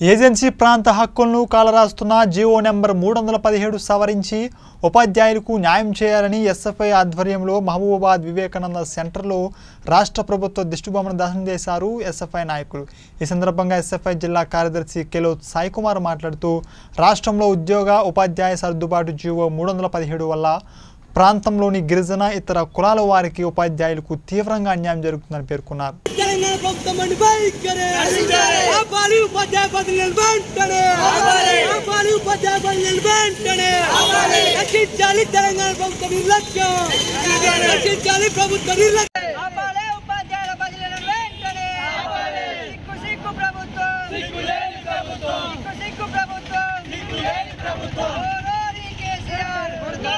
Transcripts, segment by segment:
agency ప్రాంత హక్కులను కాలరాస్తున్న GO number మూడు వందల పదిహేడు సవరించి ఉపాధ్యాయులకు న్యాయం చేయాలని ఎస్ఎఫ్ఐ ఆధ్వర్యంలో మహబూబాబాద్ వివేకానంద సెంటర్లో రాష్ట్ర ప్రభుత్వ దిష్టిబొమ్మను దహనం చేశారు ఎస్ఎఫ్ఐ నాయకులు ఈ సందర్భంగా ఎస్ఎఫ్ఐ జిల్లా కార్యదర్శి కెలోత్ సాయికుమార్ మాట్లాడుతూ రాష్ట్రంలో ఉద్యోగ ఉపాధ్యాయ సర్దుబాటు జీవో మూడు వందల పదిహేడు వల్ల ప్రాంతంలోని గిరిజన ఇతర కులాల వారికి ఉపాధ్యాయులకు తీవ్రంగా అన్యాయం జరుగుతుందని పేర్కొన్నారు తెలంగాణ ప్రభుత్వం అండి వైఖరి ఆపాలి ఉపాధ్యాయ బదిలీలు వెంటనే ఆపాలి ఉపాధ్యాయ బదిలీలు వెంటనే రక్షించాలి తెలంగాణ ప్రభుత్వ నిర్లక్ష్యం రక్షించాలి ప్రభుత్వ నిర్లక్ష్యం ఆపాలే ఉపాధ్యాయుల బదిలీలను వెంటనే సిక్కు సిక్కు ప్రభుత్వం సిక్కు సిక్కు ప్రభుత్వం ఓరోరి కేసీఆర్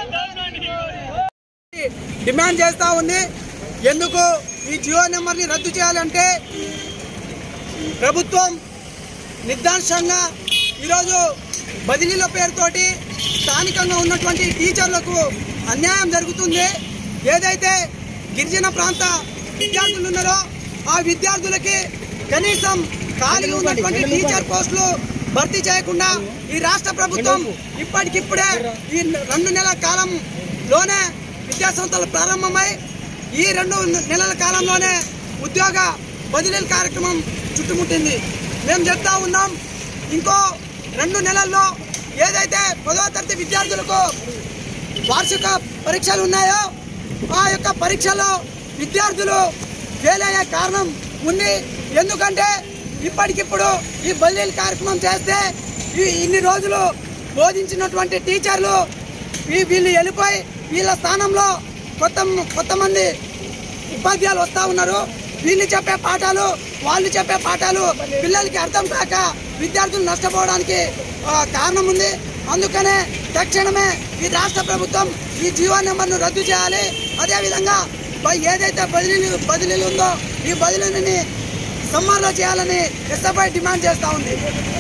డిమాండ్ చేస్తా ఉంది ఎందుకు ఈ జియో నెంబర్ని రద్దు చేయాలంటే ప్రభుత్వం నిర్దాక్షంగా ఈరోజు బదిలీల పేరుతోటి స్థానికంగా ఉన్నటువంటి టీచర్లకు అన్యాయం జరుగుతుంది ఏదైతే గిరిజన ప్రాంత విద్యార్థులు ఉన్నారో ఆ విద్యార్థులకి కనీసం ఖాళీ ఉన్నటువంటి టీచర్ పోస్టులు భర్తీ చేయకుండా ఈ రాష్ట్ర ప్రభుత్వం ఇప్పటికిప్పుడే ఈ రెండు నెలల కాలంలోనే విద్యా సంస్థలు ప్రారంభమై ఈ రెండు నెలల కాలంలోనే ఉద్యోగ బదిలీల కార్యక్రమం చుట్టుముట్టింది మేము చెప్తా ఉన్నాం ఇంకో రెండు నెలల్లో ఏదైతే పదవ తరగతి విద్యార్థులకు వార్షిక పరీక్షలు ఉన్నాయో ఆ యొక్క పరీక్షలో విద్యార్థులు ఫెయిల్ అయ్యే కారణం ఉంది ఎందుకంటే ఇప్పటికిప్పుడు ఈ బదిలీల కార్యక్రమం చేస్తే ఈ ఇన్ని రోజులు బోధించినటువంటి టీచర్లు ఈ వీళ్ళు వెళ్ళిపోయి వీళ్ళ స్థానంలో కొత్త కొత్త మంది ఉపాధ్యాయులు వస్తూ ఉన్నారు వీళ్ళు చెప్పే పాఠాలు వాళ్ళు చెప్పే పాఠాలు పిల్లలకి అర్థం కాక విద్యార్థులు నష్టపోవడానికి ఆ, కారణం ఉంది అందుకనే తక్షణమే ఈ రాష్ట్ర ప్రభుత్వం ఈ జీవో నెంబర్ను రద్దు చేయాలి అదేవిధంగా బ- ఏదైతే బదిలీలు బదిలీలు ఉందో ఈ బదిలీని సమ్మర్లో చేయాలని ఎస్ఎఫ్ఐ డిమాండ్ చేస్తూ ఉంది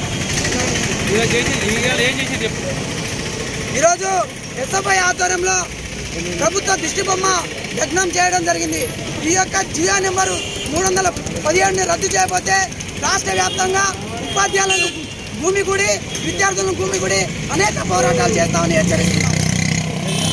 ఈరోజు ఎస్ఎఫ్ఐ ఆధ్వర్యంలో ప్రభుత్వ దిష్టి బొమ్మ యజ్ఞం చేయడం జరిగింది ఈ యొక్క జియో నెంబరు మూడు వందల పదిహేడుని రద్దు చేయకపోతే రాష్ట్ర వ్యాప్తంగా ఉపాధ్యాయులను భూమి గుడి విద్యార్థులను భూమి గుడి అనేక పోరాటాలు చేస్తామని హెచ్చరిస్తున్నాం